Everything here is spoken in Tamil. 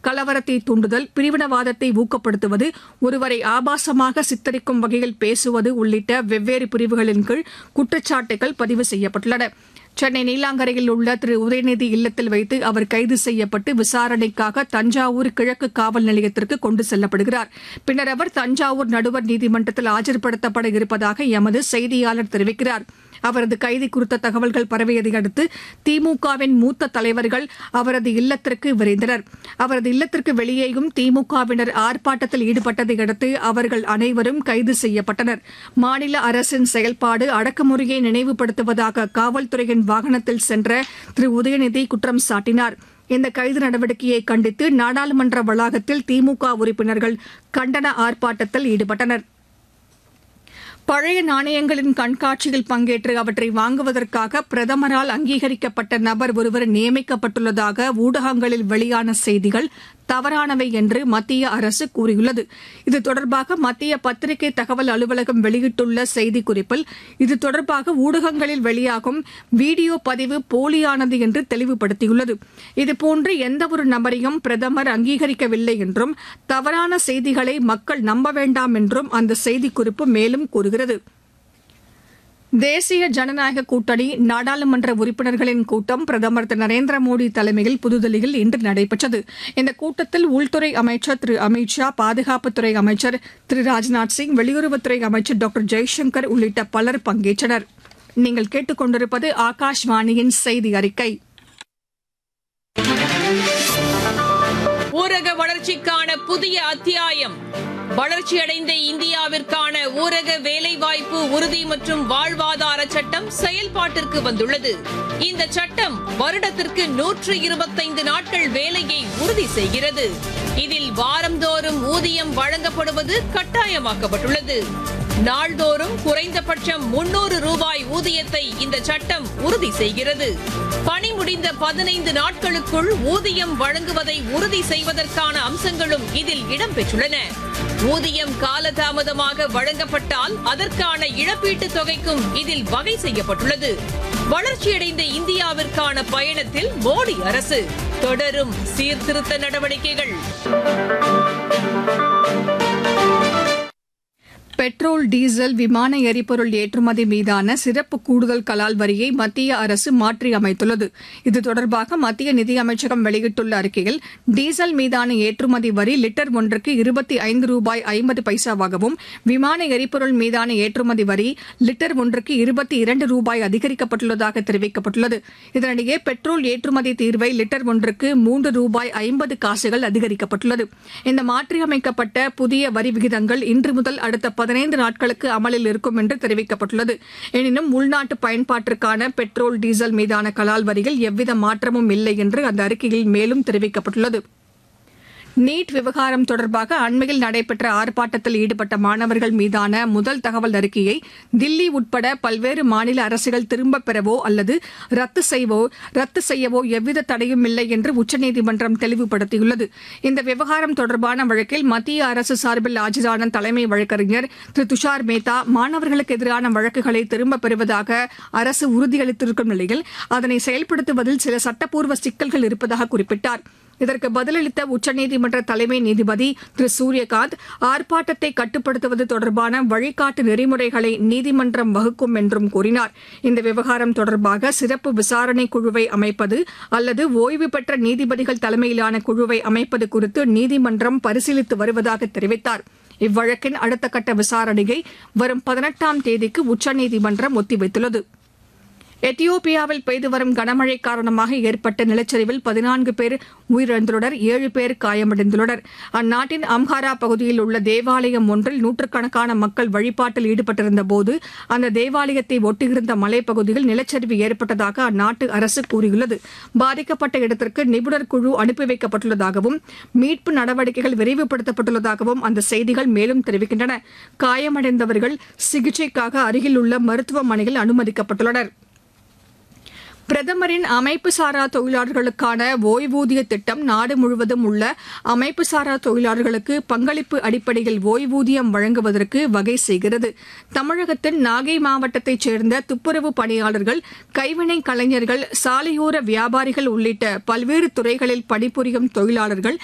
கலவரத்தை தூண்டுதல் பிரிவினவாதத்தை ஊக்கப்படுத்துவது ஒருவரை ஆபாசமாக சித்தரிக்கும் வகையில் பேசுவது உள்ளிட்ட வெவ்வேறு பிரிவுகளின் கீழ் குற்றச்சாட்டுகள் பதிவு செய்யப்பட்டுள்ளன சென்னை நீலாங்கரையில் உள்ள திரு உதயநிதி இல்லத்தில் வைத்து அவர் கைது செய்யப்பட்டு விசாரணைக்காக தஞ்சாவூர் கிழக்கு காவல் நிலையத்திற்கு கொண்டு செல்லப்படுகிறார் பின்னர் அவர் தஞ்சாவூர் நடுவர் நீதிமன்றத்தில் ஆஜர்படுத்தப்பட இருப்பதாக எமது செய்தியாளர் தெரிவிக்கிறார் அவரது கைது குறித்த தகவல்கள் பரவியதை அடுத்து திமுகவின் மூத்த தலைவர்கள் அவரது இல்லத்திற்கு விரைந்தனர் அவரது இல்லத்திற்கு வெளியேயும் திமுகவினர் ஆர்ப்பாட்டத்தில் ஈடுபட்டதை அடுத்து அவர்கள் அனைவரும் கைது செய்யப்பட்டனர் மாநில அரசின் செயல்பாடு அடக்குமுறையை நினைவுபடுத்துவதாக காவல்துறையின் வாகனத்தில் சென்ற திரு உதயநிதி குற்றம் சாட்டினார் இந்த கைது நடவடிக்கையை கண்டித்து நாடாளுமன்ற வளாகத்தில் திமுக உறுப்பினர்கள் கண்டன ஆர்ப்பாட்டத்தில் ஈடுபட்டனர் பழைய நாணயங்களின் கண்காட்சியில் பங்கேற்று அவற்றை வாங்குவதற்காக பிரதமரால் அங்கீகரிக்கப்பட்ட நபர் ஒருவர் நியமிக்கப்பட்டுள்ளதாக ஊடகங்களில் வெளியான செய்திகள் தவறானவை என்று மத்திய அரசு கூறியுள்ளது இது தொடர்பாக மத்திய பத்திரிகை தகவல் அலுவலகம் வெளியிட்டுள்ள செய்திக்குறிப்பில் இது தொடர்பாக ஊடகங்களில் வெளியாகும் வீடியோ பதிவு போலியானது என்று தெளிவுபடுத்தியுள்ளது இதுபோன்று எந்தவொரு நபரையும் பிரதமர் அங்கீகரிக்கவில்லை என்றும் தவறான செய்திகளை மக்கள் நம்ப வேண்டாம் என்றும் அந்த செய்திக்குறிப்பு மேலும் கூறுகிறது தேசிய ஜனநாயக கூட்டணி நாடாளுமன்ற உறுப்பினர்களின் கூட்டம் பிரதமர் திரு நரேந்திர மோடி தலைமையில் புதுதில்லியில் இன்று நடைபெற்றது இந்த கூட்டத்தில் உள்துறை அமைச்சர் திரு அமித் ஷா பாதுகாப்புத்துறை அமைச்சர் திரு ராஜ்நாத் சிங் வெளியுறவுத்துறை அமைச்சர் டாக்டர் ஜெய்சங்கர் உள்ளிட்ட பலர் பங்கேற்றனர் நீங்கள் கேட்டுக்கொண்டிருப்பது ஆகாஷ்வாணியின் செய்தி அறிக்கை ஊரக வளர்ச்சிக்கான புதிய அத்தியாயம் வளர்ச்சியடைந்த இந்தியாவிற்கான ஊரக வேலைவாய்ப்பு உறுதி மற்றும் வாழ்வாதார சட்டம் செயல்பாட்டிற்கு வந்துள்ளது இந்த சட்டம் வருடத்திற்கு நூற்று இருபத்தைந்து நாட்கள் வேலையை உறுதி செய்கிறது இதில் வாரந்தோறும் ஊதியம் வழங்கப்படுவது கட்டாயமாக்கப்பட்டுள்ளது நாள்தோறும் குறைந்தபட்சம் முன்னூறு ரூபாய் ஊதியத்தை இந்த சட்டம் உறுதி செய்கிறது பணி முடிந்த பதினைந்து நாட்களுக்குள் ஊதியம் வழங்குவதை உறுதி செய்வதற்கான அம்சங்களும் இதில் இடம்பெற்றுள்ளன ஊதியம் காலதாமதமாக வழங்கப்பட்டால் அதற்கான இழப்பீட்டுத் தொகைக்கும் இதில் வகை செய்யப்பட்டுள்ளது வளர்ச்சியடைந்த இந்தியாவிற்கான பயணத்தில் மோடி அரசு தொடரும் சீர்திருத்த நடவடிக்கைகள் பெட்ரோல் டீசல் விமான எரிபொருள் ஏற்றுமதி மீதான சிறப்பு கூடுதல் கலால் வரியை மத்திய அரசு மாற்றி அமைத்துள்ளது இது தொடர்பாக மத்திய நிதியமைச்சகம் வெளியிட்டுள்ள அறிக்கையில் டீசல் மீதான ஏற்றுமதி வரி லிட்டர் ஒன்றுக்கு இருபத்தி ஐந்து ரூபாய் ஐம்பது பைசாவாகவும் விமான எரிபொருள் மீதான ஏற்றுமதி வரி லிட்டர் ஒன்றுக்கு இருபத்தி இரண்டு ரூபாய் அதிகரிக்கப்பட்டுள்ளதாக தெரிவிக்கப்பட்டுள்ளது இதனிடையே பெட்ரோல் ஏற்றுமதி தீர்வை லிட்டர் ஒன்றுக்கு மூன்று ரூபாய் ஐம்பது காசுகள் அதிகரிக்கப்பட்டுள்ளது இந்த மாற்றியமைக்கப்பட்ட புதிய வரி விகிதங்கள் இன்று முதல் அடுத்த பதினைந்து நாட்களுக்கு அமலில் இருக்கும் என்று தெரிவிக்கப்பட்டுள்ளது எனினும் உள்நாட்டு பயன்பாட்டிற்கான பெட்ரோல் டீசல் மீதான கலால் வரியில் எவ்வித மாற்றமும் இல்லை என்று அந்த அறிக்கையில் மேலும் தெரிவிக்கப்பட்டுள்ளது நீட் விவகாரம் தொடர்பாக அண்மையில் நடைபெற்ற ஆர்ப்பாட்டத்தில் ஈடுபட்ட மாணவர்கள் மீதான முதல் தகவல் அறிக்கையை தில்லி உட்பட பல்வேறு மாநில அரசுகள் திரும்பப் பெறவோ அல்லது ரத்து செய்வோ ரத்து செய்யவோ எவ்வித தடையும் இல்லை என்று உச்சநீதிமன்றம் தெளிவுபடுத்தியுள்ளது இந்த விவகாரம் தொடர்பான வழக்கில் மத்திய அரசு சார்பில் ஆஜரான தலைமை வழக்கறிஞர் திரு துஷார் மேத்தா மாணவர்களுக்கு எதிரான வழக்குகளை திரும்பப் பெறுவதாக அரசு உறுதியளித்திருக்கும் நிலையில் அதனை செயல்படுத்துவதில் சில சட்டப்பூர்வ சிக்கல்கள் இருப்பதாக குறிப்பிட்டார் இதற்கு பதிலளித்த உச்சநீதிமன்ற தலைமை நீதிபதி திரு சூரியகாந்த் ஆர்ப்பாட்டத்தை கட்டுப்படுத்துவது தொடர்பான வழிகாட்டு நெறிமுறைகளை நீதிமன்றம் வகுக்கும் என்றும் கூறினார் இந்த விவகாரம் தொடர்பாக சிறப்பு விசாரணை குழுவை அமைப்பது அல்லது ஓய்வு பெற்ற நீதிபதிகள் தலைமையிலான குழுவை அமைப்பது குறித்து நீதிமன்றம் பரிசீலித்து வருவதாக தெரிவித்தார் இவ்வழக்கின் அடுத்த கட்ட விசாரணையை வரும் பதினெட்டாம் தேதிக்கு உச்சநீதிமன்றம் ஒத்திவைத்துள்ளது எத்தியோப்பியாவில் பெய்து வரும் கனமழை காரணமாக ஏற்பட்ட நிலச்சரிவில் பதினான்கு பேர் உயிரிழந்துள்ளனர் ஏழு பேர் காயமடைந்துள்ளனர் அந்நாட்டின் அம்ஹாரா பகுதியில் உள்ள தேவாலயம் ஒன்றில் நூற்றுக்கணக்கான மக்கள் வழிபாட்டில் ஈடுபட்டிருந்தபோது அந்த தேவாலயத்தை ஒட்டியிருந்த மலைப்பகுதியில் நிலச்சரிவு ஏற்பட்டதாக அந்நாட்டு அரசு கூறியுள்ளது பாதிக்கப்பட்ட இடத்திற்கு நிபுணர் குழு அனுப்பி வைக்கப்பட்டுள்ளதாகவும் மீட்பு நடவடிக்கைகள் விரைவுபடுத்தப்பட்டுள்ளதாகவும் அந்த செய்திகள் மேலும் தெரிவிக்கின்றன காயமடைந்தவர்கள் சிகிச்சைக்காக அருகில் உள்ள மருத்துவமனையில் அனுமதிக்கப்பட்டுள்ளனா் பிரதமரின் அமைப்பு சாரா தொழிலாளர்களுக்கான ஓய்வூதிய திட்டம் நாடு முழுவதும் உள்ள அமைப்பு சாரா தொழிலாளர்களுக்கு பங்களிப்பு அடிப்படையில் ஓய்வூதியம் வழங்குவதற்கு வகை செய்கிறது தமிழகத்தின் நாகை மாவட்டத்தைச் சேர்ந்த துப்புரவு பணியாளர்கள் கைவினை கலைஞர்கள் சாலையோர வியாபாரிகள் உள்ளிட்ட பல்வேறு துறைகளில் பணிபுரியும் தொழிலாளர்கள்